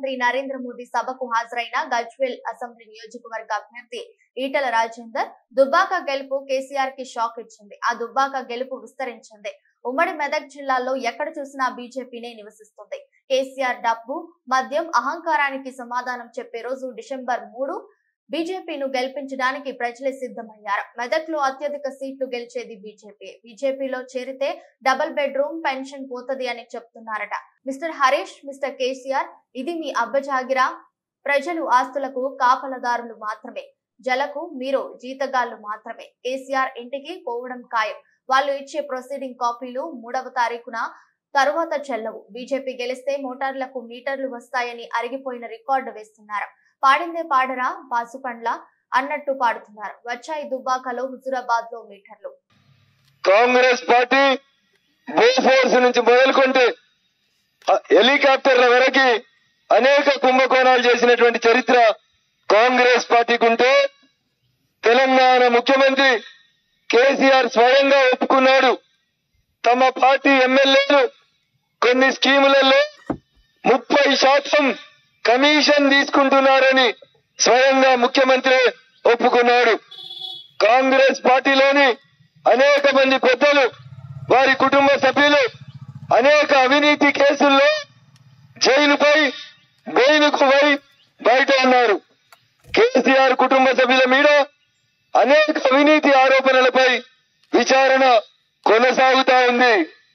ప్రధానమంత్రి నరేంద్ర మోదీ సభకు హాజరైన గజ్వేల్ అసెంబ్లీ నియోజకవర్గ అభ్యర్థి ఈటల రాజేందర్ దుబ్బాక గెలుపు కేసీఆర్ కి షాక్ ఇచ్చింది ఆ దుబ్బాక గెలుపు విస్తరించింది ఉమ్మడి మెదక్ జిల్లాలో ఎక్కడ చూసినా బీజేపీనే నివసిస్తుంది కేసీఆర్ డబ్బు మద్యం అహంకారానికి సమాధానం చెప్పే రోజు డిసెంబర్ మూడు బీజేపీను గెలిపించడానికి ప్రజలే సిద్ధమయ్యారు మెదక్ లో అత్యధిక సీట్లు గెలిచేది బీజేపీ బీజేపీలో చేరితే డబుల్ బెడ్రూమ్ పెన్షన్ పోతది అని చెప్తున్నారట మిస్టర్ హరీష్ మిస్టర్ కేసీఆర్ ఇది మీ అబ్బజాగిరా ప్రజలు ఆస్తులకు కాపలదారులు మాత్రమే జలకు మీరు జీతగాళ్లు మాత్రమే కేసీఆర్ ఇంటికి పోవడం ఖాయం వాళ్ళు ఇచ్చే ప్రొసీడింగ్ కాపీలు మూడవ తారీఖున తరువాత చెల్లవు బీజేపీ గెలిస్తే మోటార్లకు మీటర్లు వస్తాయని అరిగిపోయిన రికార్డు వేస్తున్నారు పాడిందే పాడరా బాసుపండ్ల అన్నట్టు పాడుతున్నారు వచ్చాయి దుబ్బాకలో హుజురాబాద్ లో మీటర్లు కాంగ్రెస్ పార్టీ బోఫోర్స్ నుంచి మొదలుకుంటే ఆ హెలికాప్టర్ల వరకు అనేక కుంభకోణాలు చేసినటువంటి చరిత్ర కాంగ్రెస్ పార్టీకి ఉంటే తెలంగాణ ముఖ్యమంత్రి కేసీఆర్ స్వయంగా ఒప్పుకున్నాడు తమ పార్టీ ఎమ్మెల్యేలు కొన్ని స్కీములలో ముప్పై శాతం కమిషన్ తీసుకుంటున్నారని స్వయంగా ముఖ్యమంత్రి ఒప్పుకున్నాడు కాంగ్రెస్ పార్టీలోని అనేక మంది పెద్దలు వారి కుటుంబ సభ్యులు అనేక అవినీతి కేసుల్లో జైలుపై బెయిలుకు పోయి బయట ఉన్నారు కేసీఆర్ కుటుంబ సభ్యుల మీద అనేక అవినీతి ఆరోపణలపై విచారణ కొనసాగుతా ఉంది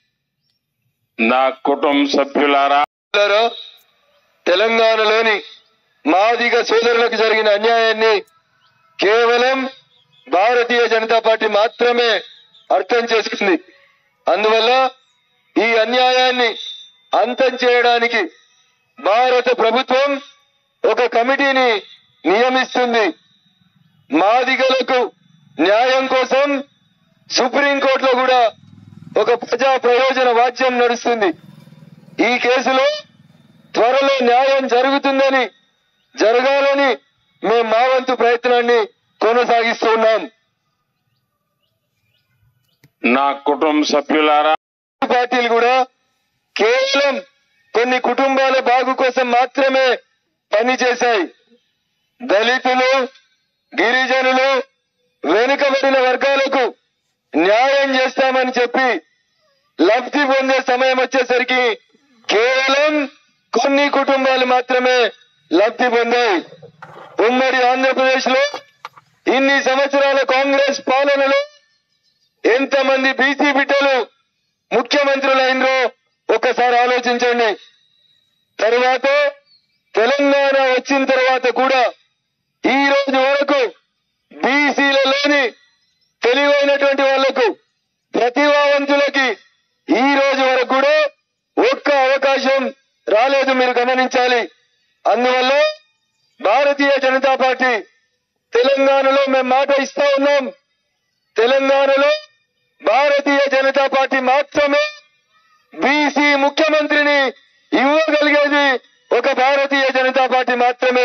నా కుటుంబ సభ్యులారా మిత్రులారా, తెలంగాణలోని మాదిగ సోదరులకు జరిగిన అన్యాయాన్ని కేవలం భారతీయ జనతా పార్టీ మాత్రమే అర్థం చేసుకుంది అందువల్ల ఈ అన్యాయాన్ని అంతం చేయడానికి భారత ప్రభుత్వం ఒక కమిటీని నియమిస్తుంది మాదిగలకు న్యాయం కోసం సుప్రీంకోర్టులో కూడా ఒక ప్రజా ప్రయోజన వాద్యం నడుస్తుంది ఈ కేసులో త్వరలో న్యాయం జరుగుతుందని జరగాలని మేము మా వంతు ప్రయత్నాన్ని కొనసాగిస్తున్నాం నా కుటుంబ సభ్యులారా పార్టీలు కూడా కేవలం కొన్ని కుటుంబాల బాగు కోసం మాత్రమే పనిచేశాయి దళితులు గిరిజనులు వెనుకబడిన వర్గాలకు న్యాయం చేస్తామని చెప్పి లబ్ధి పొందే సమయం వచ్చేసరికి కేవలం కొన్ని కుటుంబాలు మాత్రమే లబ్ధి పొందాయి ఉమ్మడి ఆంధ్రప్రదేశ్ లో ఇన్ని సంవత్సరాల కాంగ్రెస్ పాలనలో ఎంతమంది బీసీ బిడ్డలు ముఖ్యమంత్రులైనరో ఒక్కసారి ఆలోచించండి తరువాత తెలంగాణ వచ్చిన తర్వాత కూడా ఈ రోజు వరకు బీసీలలోని తెలివైనటువంటి వాళ్లకు ప్రతిభావంతులకి ఈ రోజు వరకు కూడా ఒక్క అవకాశం రాలేదు మీరు గమనించాలి అందువల్ల భారతీయ జనతా పార్టీ తెలంగాణలో మేము మాట ఇస్తా ఉన్నాం తెలంగాణలో భారతీయ జనతా పార్టీ మాత్రమే బీసీ ముఖ్యమంత్రిని ఇవ్వగలిగేది ఒక భారతీయ జనతా పార్టీ మాత్రమే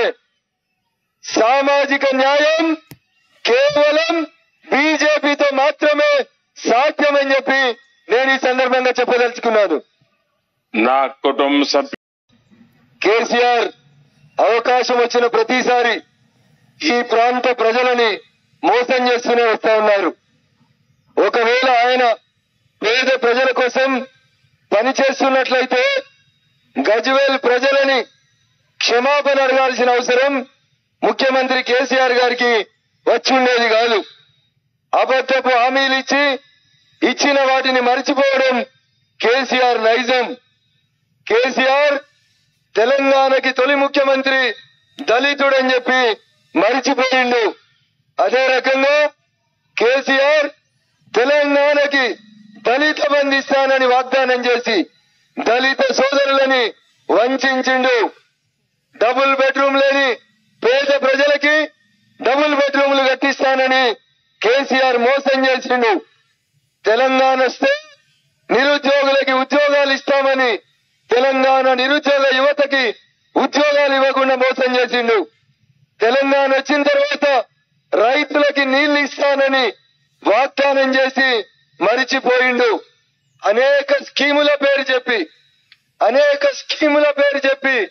సామాజిక న్యాయం కేవలం బీజేపీతో మాత్రమే సాధ్యమని చెప్పి నేను ఈ సందర్భంగా చెప్పదలుచుకున్నాను నా కుటుంబ సభ్యు కేసీఆర్ అవకాశం వచ్చిన ప్రతిసారి ఈ ప్రాంత ప్రజలని మోసం చేస్తూనే వస్తా ఉన్నారు ఒకవేళ ఆయన పేద ప్రజల కోసం పనిచేస్తున్నట్లయితే గజ్వేల్ ప్రజలని క్షమాపణ అడగాల్సిన అవసరం ముఖ్యమంత్రి కేసీఆర్ గారికి వచ్చి ఉండేది కాదు అబద్ధపు హామీలు ఇచ్చి ఇచ్చిన వాటిని మరిచిపోవడం కేసీఆర్ నైజం కేసీఆర్ తెలంగాణకి తొలి ముఖ్యమంత్రి దళితుడని చెప్పి మరిచిపోయిండు అదే రకంగా కేసీఆర్ తెలంగాణకి దళిత బంధు ఇస్తానని వాగ్దానం చేసి దళిత సోదరులని వంచిండు డబుల్ బెడ్రూమ్ లేని పేద ప్రజలకి డబుల్ బెడ్రూమ్లు కట్టిస్తానని కేసీఆర్ మోసం చేసిండు తెలంగాణ వస్తే నిరుద్యోగులకి ఉద్యోగాలు ఇస్తామని తెలంగాణ నిరుద్యోగ యువతకి ఉద్యోగాలు ఇవ్వకుండా మోసం చేసిండు తెలంగాణ వచ్చిన తర్వాత రైతులకి నీళ్లు ఇస్తానని వాగ్దానం చేసి మరిచిపోయిండు అనేక స్కీముల పేరు చెప్పి అనేక స్కీముల పేరు చెప్పి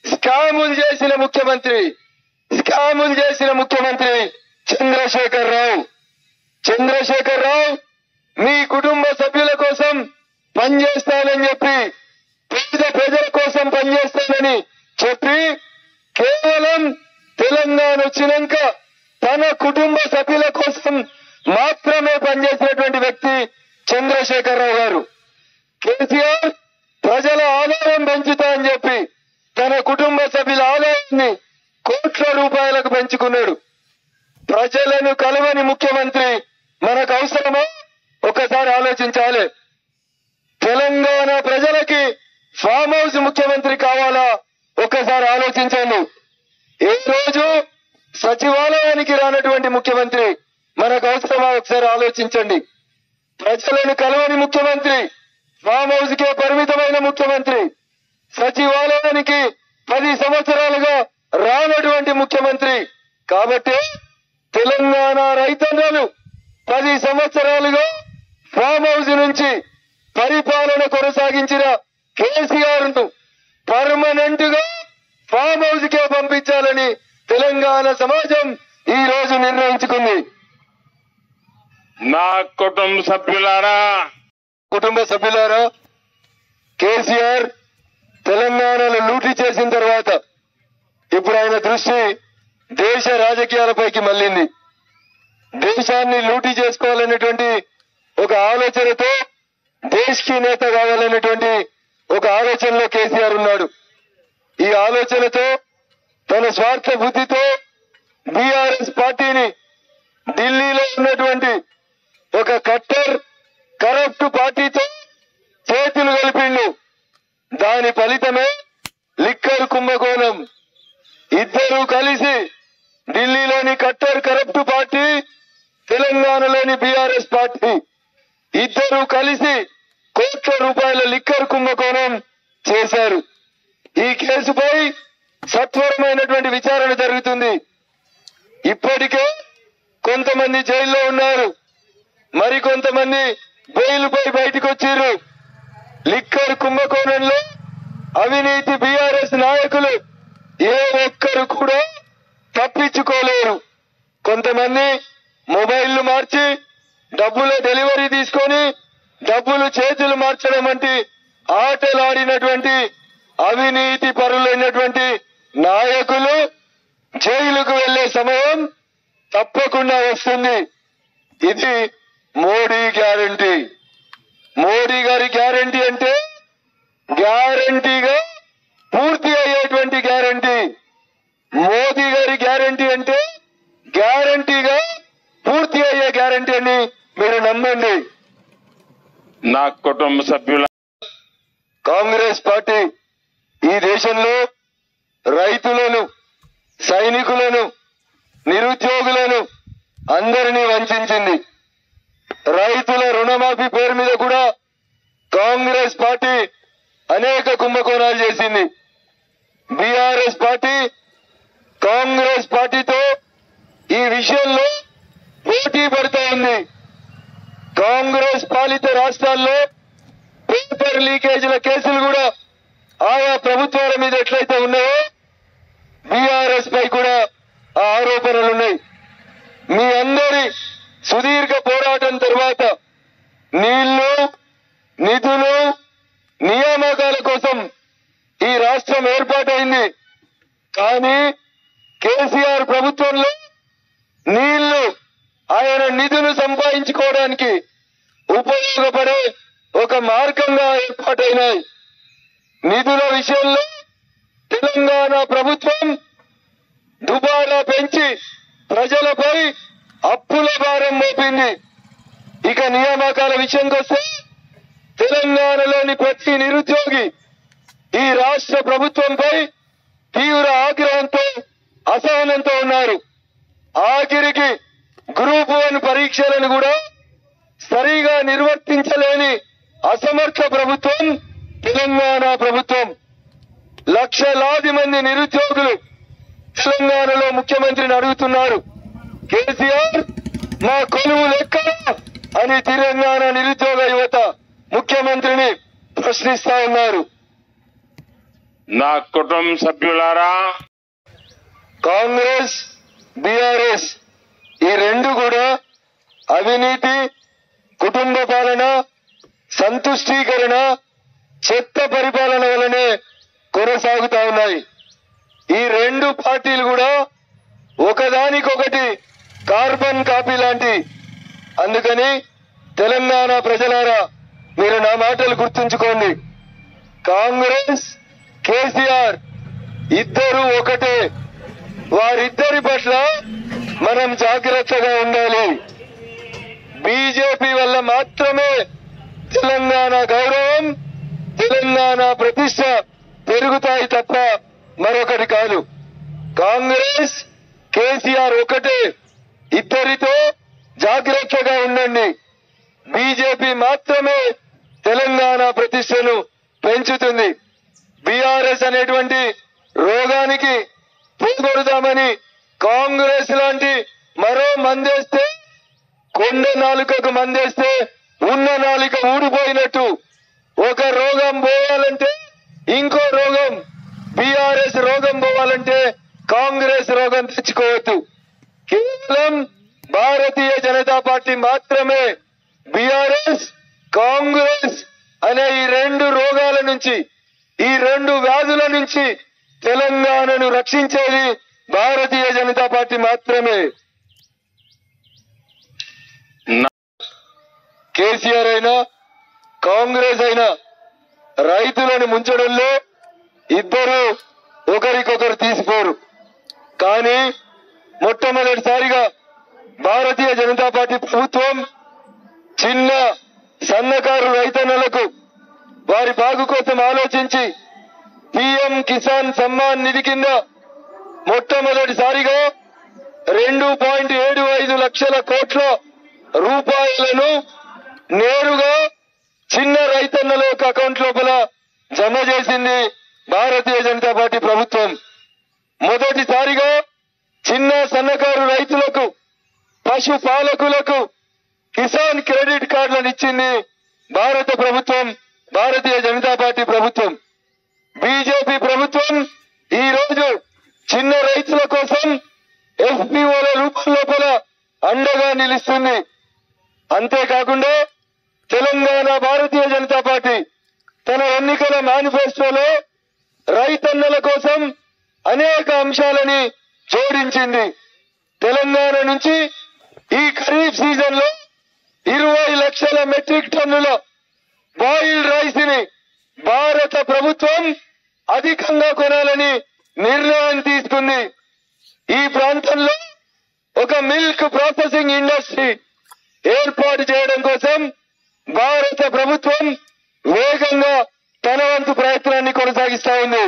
స్కాములు చేసిన ముఖ్యమంత్రి స్కాములు చేసిన ముఖ్యమంత్రి చంద్రశేఖర్ రావు చంద్రశేఖర్ రావు మీ కుటుంబ సభ్యుల కోసం పనిచేస్తానని చెప్పి పేద ప్రజల కోసం పనిచేస్తానని చెప్పి కేవలం తెలంగాణ వచ్చినాక తన కుటుంబ సభ్యుల కోసం మాత్రమే పనిచేసినటువంటి వ్యక్తి చంద్రశేఖర్ రావు గారు కేసీఆర్ ప్రజల ఆదాయం పెంచుతా అని చెప్పి తన కుటుంబ సభ్యుల ఆదాయాన్ని కోట్ల రూపాయలకు పెంచుకున్నాడు ప్రజలను కలవని ముఖ్యమంత్రి మనకు అవసరమా ఒకసారి ఆలోచించాలి తెలంగాణ ప్రజలకి ఫామ్ హౌస్ ముఖ్యమంత్రి కావాలా ఒక్కసారి ఆలోచించండి ఏ రోజు సచివాలయానికి రానటువంటి ముఖ్యమంత్రి మనకు అవసరమా ఒకసారి ఆలోచించండి ప్రజలను కలవని ముఖ్యమంత్రి ఫామ్ హౌస్ కే పరిమితమైన ముఖ్యమంత్రి సచివాలయానికి పది సంవత్సరాలుగా రానటువంటి ముఖ్యమంత్రి కాబట్టి తెలంగాణ రైతన్నలు పది సంవత్సరాలుగా ఫామ్ హౌస్ నుంచి పరిపాలన కొనసాగించిన కేసీఆర్ ను పర్మనెంట్ గా ఫామ్ హౌస్ కే పంపించాలని తెలంగాణ సమాజం ఈ రోజు నిర్ణయించుకుంది నా కుటుంబ సభ్యులారా కుటుంబ సభ్యులారా కేసీఆర్ తెలంగాణలో లూటీ చేసిన తర్వాత ఇప్పుడు ఆయన దృష్టి దేశ రాజకీయాలపైకి మళ్ళింది దేశాన్ని లూటీ చేసుకోవాలనేటువంటి ఒక ఆలోచనతో దేశ్కి నేత కావాలనేటువంటి ఒక ఆలోచనలో కేసీఆర్ ఉన్నాడు ఈ ఆలోచనతో తన స్వార్థ బుద్ధితో బీఆర్ఎస్ పార్టీని ఢిల్లీలో ఉన్నటువంటి ఒక కట్టర్ కరప్ట్ పార్టీతో చేతులు కలిపిండు దాని ఫలితమే లిక్కర్ కుంభకోణం ఇద్దరు కలిసి ఢిల్లీలోని కట్టర్ కరప్ట్ పార్టీ తెలంగాణలోని బీఆర్ఎస్ పార్టీ ఇద్దరు కలిసి కోట్ల రూపాయల లిక్కర్ కుంభకోణం చేశారు ఈ కేసుపై సత్వరమైనటువంటి విచారణ జరుగుతుంది ఇప్పటికే కొంతమంది జైల్లో ఉన్నారు మరి కొంతమంది బెయిల్పై బయటకు వచ్చిర్రు లిక్కర్ కుంభకోణంలో అవినీతి బీఆర్ఎస్ నాయకులు ఏ ఒక్కరు కూడా తప్పించుకోలేరు కొంతమంది మొబైల్లు మార్చి డబ్బుల డెలివరీ తీసుకొని డబ్బులు చేతులు మార్చడం వంటి ఆటలాడినటువంటి అవినీతి పరులైనటువంటి నాయకులు జైలుకు వెళ్లే సమయం తప్పకుండా వస్తుంది ఇది మోడీ గ్యారంటీ మోడీ గారి గ్యారంటీ అంటే గ్యారంటీగా పూర్తి అయ్యేటువంటి గ్యారంటీ మోదీ గారి గ్యారంటీ అంటే గ్యారంటీగా పూర్తి అయ్యే గ్యారంటీ అని మీరు నమ్మండి నా కుటుంబ సభ్యుల కాంగ్రెస్ పార్టీ ఈ దేశంలో రైతులను సైనికులను నిరుద్యోగులను అందరినీ వంచింది రైతుల రుణమాఫీ పేరు మీద కూడా కాంగ్రెస్ పార్టీ అనేక కుంభకోణాలు చేసింది బీఆర్ఎస్ పార్టీ కాంగ్రెస్ పార్టీతో ఈ విషయంలో పోటీ పడుతూ ఉంది కాంగ్రెస్ పాలిత రాష్ట్రాల్లో పేపర్ లీకేజీల కేసులు కూడా ఆయా ప్రభుత్వాల మీద ఎట్లయితే ఉన్నాయో బీఆర్ఎస్ పై కూడా ఆ ఆరోపణలు ఉన్నాయి మీ అందరి సుదీర్ఘ పోరాటం తర్వాత నీళ్లు నిధులు నియామకాల కోసం ఈ రాష్ట్రం ఏర్పాటైంది కానీ కేసీఆర్ ప్రభుత్వంలో నీళ్లు ఆయన నిధులు సంపాదించుకోవడానికి ఉపయోగపడే ఒక మార్గంగా ఏర్పాటైనాయి నిధుల విషయంలో తెలంగాణ ప్రభుత్వం దుబారా పెంచి ప్రజలపై అప్పుల భారం మోపింది ఇక నియామకాల విషయంకి వస్తే తెలంగాణలోని ప్రతి నిరుద్యోగి ఈ రాష్ట్ర ప్రభుత్వంపై తీవ్ర ఆగ్రహంతో అసహనంతో ఉన్నారు ఆఖరికి గ్రూప్ వన్ పరీక్షలను కూడా సరిగా నిర్వర్తించలేని అసమర్థ ప్రభుత్వం తెలంగాణ ప్రభుత్వం లక్షలాది మంది నిరుద్యోగులు తెలంగాణలో ముఖ్యమంత్రిని అడుగుతున్నారు కేసీఆర్ మా కొలువు లెక్క అని తెలంగాణ నిరుద్యోగ యువత ముఖ్యమంత్రిని ప్రశ్నిస్తా ఉన్నారు నా కుటుంబ సభ్యులారా కాంగ్రెస్ బీఆర్ఎస్ ఈ రెండు కూడా అవినీతి కుటుంబ పాలన సంతుష్టీకరణ చెత్త పరిపాలన వలనే కొనసాగుతా ఉన్నాయి ఈ రెండు పార్టీలు కూడా ఒకదానికొకటి కార్బన్ కాపీ లాంటి అందుకని తెలంగాణ ప్రజలారా మీరు నా మాటలు గుర్తుంచుకోండి కాంగ్రెస్ కేసీఆర్ ఇద్దరు ఒకటే వారిద్దరి పట్ల మనం జాగ్రత్తగా ఉండాలి బీజేపీ వల్ల మాత్రమే తెలంగాణ గౌరవం తెలంగాణ ప్రతిష్ట పెరుగుతాయి తప్ప మరొకటి కాదు కాంగ్రెస్ కేసీఆర్ ఒకటే ఇద్దరితో జాగ్రత్తగా ఉండండి బీజేపీ మాత్రమే తెలంగాణ ప్రతిష్టను పెంచుతుంది బీఆర్ఎస్ అనేటువంటి రోగానికి పోగొడదామని కాంగ్రెస్ లాంటి మరో మందేస్తే కొండ నాలుకకు మందేస్తే ఉన్న నాలుక ఊడిపోయినట్టు ఒక రోగం పోవాలంటే ఇంకో రోగం బీఆర్ఎస్ రోగం పోవాలంటే కాంగ్రెస్ రోగం తెచ్చుకోవద్దు కేవలం భారతీయ జనతా పార్టీ మాత్రమే బీఆర్ఎస్ కాంగ్రెస్ అనే ఈ రెండు రోగాల నుంచి ఈ రెండు వ్యాధుల నుంచి తెలంగాణను రక్షించేది భారతీయ జనతా పార్టీ మాత్రమే నా- కేసీఆర్ అయినా కాంగ్రెస్ అయినా రైతులను ముంచడంలో ఇద్దరు ఒకరికొకరు తీసిపోరు కానీ మొట్టమొదటిసారిగా భారతీయ జనతా పార్టీ ప్రభుత్వం చిన్న సన్నకారు రైతన్నలకు వారి బాగు కోసం ఆలోచించి పిఎం కిసాన్ సమ్మాన్ నిధి కింద మొట్టమొదటిసారిగా రెండు పాయింట్ ఏడు ఐదు లక్షల కోట్ల రూపాయలను నేరుగా చిన్న రైతన్నల యొక్క అకౌంట్ లోపల జమ చేసింది భారతీయ జనతా పార్టీ ప్రభుత్వం మొదటిసారిగా చిన్న సన్నకారు రైతులకు పశు పాలకులకు కిసాన్ క్రెడిట్ కార్డులను ఇచ్చింది భారత ప్రభుత్వం భారతీయ జనతా పార్టీ ప్రభుత్వం బీజేపీ ప్రభుత్వం ఈ రోజు చిన్న రైతుల కోసం ఎఫ్పిఓల రూపం లోపల అండగా నిలుస్తుంది అంతేకాకుండా తెలంగాణ భారతీయ జనతా పార్టీ తన ఎన్నికల మేనిఫెస్టోలో రైతన్నల కోసం అనేక అంశాలని జోడించింది తెలంగాణ నుంచి ఈ ఖరీఫ్ సీజన్ లో ఇరవై లక్షల మెట్రిక్ టన్నుల బాయిల్డ్ రైస్ ని భారత ప్రభుత్వం అధికంగా కొనాలని నిర్ణయం తీసుకుంది ఈ ప్రాంతంలో ఒక మిల్క్ ప్రాసెసింగ్ ఇండస్ట్రీ ఏర్పాటు చేయడం కోసం భారత ప్రభుత్వం వేగంగా తన వంతు ప్రయత్నాన్ని కొనసాగిస్తా ఉంది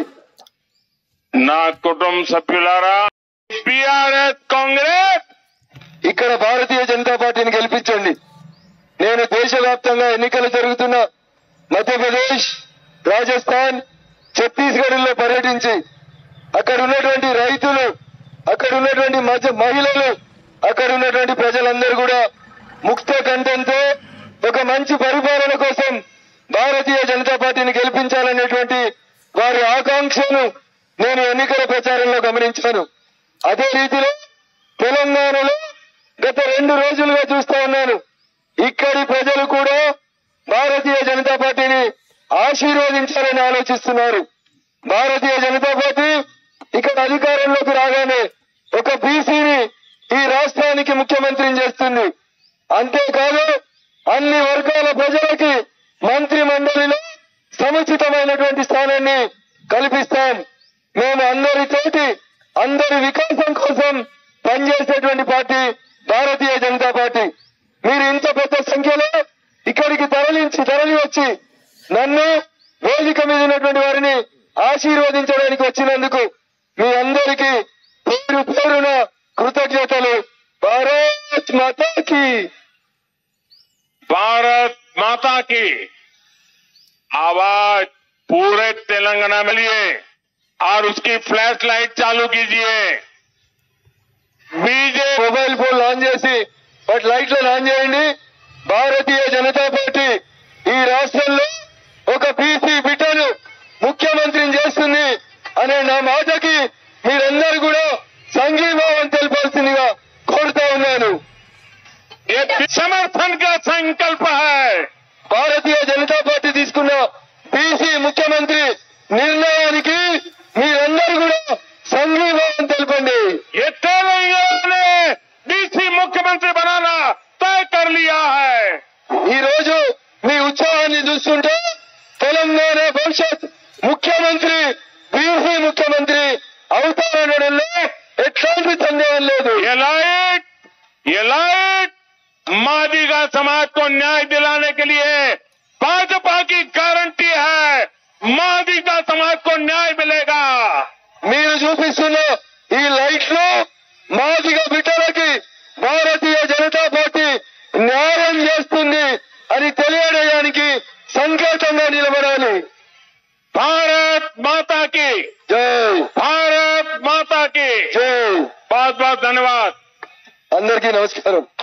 నా కుటుంబ సభ్యులారా బీఆర్ఎస్ కాంగ్రెస్ ఇక్కడ భారతీయ జనతా పార్టీని గెలిపించండి నేను దేశవ్యాప్తంగా ఎన్నికలు జరుగుతున్న మధ్యప్రదేశ్ రాజస్థాన్ ఛత్తీస్గఢ్ లో పర్యటించి అక్కడ ఉన్నటువంటి రైతులు అక్కడ ఉన్నటువంటి మధ్య మహిళలు అక్కడ ఉన్నటువంటి ప్రజలందరూ కూడా ముక్త కంఠంతో ఒక మంచి పరిపాలన కోసం భారతీయ జనతా పార్టీని గెలిపించాలనేటువంటి వారి ఆకాంక్షను నేను ఎన్నికల ప్రచారంలో గమనించాను అదే రీతిలో తెలంగాణలో గత రెండు రోజులుగా చూస్తా ఉన్నాను ఇక్కడి ప్రజలు కూడా భారతీయ జనతా పార్టీని ఆశీర్వదించాలని ఆలోచిస్తున్నారు భారతీయ జనతా పార్టీ ఇక్కడ అధికారంలోకి రాగానే ఒక బీసీని ఈ రాష్ట్రానికి ముఖ్యమంత్రిని చేస్తుంది అంతేకాదు అన్ని వర్గాల ప్రజలకి మంత్రి మండలిలో సముచితమైనటువంటి స్థానాన్ని కల్పిస్తాం మేము అందరితోటి అందరి వికాసం కోసం పనిచేసేటువంటి పార్టీ భారతీయ జనతా పార్టీ మీరు ఇంత పెద్ద సంఖ్యలో ఇక్కడికి తరలించి తరలి వచ్చి నన్ను వేదిక మీద ఉన్నటువంటి వారిని ఆశీర్వదించడానికి వచ్చినందుకు మీ అందరికీ పేరు పేరున కృతజ్ఞతలు భారత్ మాతాకి भारत माता की आवाज पूरे तेलंगाना में लिए और उसकी फ्लैश लाइट चालू कीजिए बीजेपी మొబైల్ ఫోన్ ఆన్ చేసి వాటి లైట్లను ఆన్ చేయండి భారతీయ జనతా పార్టీ ఈ రాష్ట్రంలో ఒక బీసీ బిడ్డను ముఖ్యమంత్రిని చేస్తుంది అనే నా మాటకి మీరందరూ కూడా సంఘీభావం తెలపాల్సిందిగా కోరుతా ఉన్నాను ये समर्थन का संकल्प है భారతీయ జనతా పార్టీ తీసుకున్న బీసీ ముఖ్యమంత్రి నిర్ణయానికి మీరందరూ కూడా సంఘీభావం తెలపండి ये तेलंगाना ने डीसी मुख्यमंत्री बनाना तय कर लिया है ఈ రోజు మీ ఉత్సాహాన్ని చూస్తుంటే తెలంగాణ భవిష్యత్ ముఖ్యమంత్రి బీసీ ముఖ్యమంత్రి అవుతారనడంలో ఎట్లాంటి సందేహం లేదు ये लाइट ये लाइट मादिगा समाज को न्याय दिलाने के लिए भाजपा की गारंटी है मादिगा समाज को न्याय मिलेगा మీరు చూపిస్తున్న ఈ లైట్లు మాదిగ బిడ్డలకి భారతీయ జనతా పార్టీ న్యాయం చేస్తుంది అని తెలియడానికి సంకేతంగా నిలబడాలి भारत माता की జై भारत माता की జై बहुत बहुत धन्यवाद అందరికీ నమస్కారం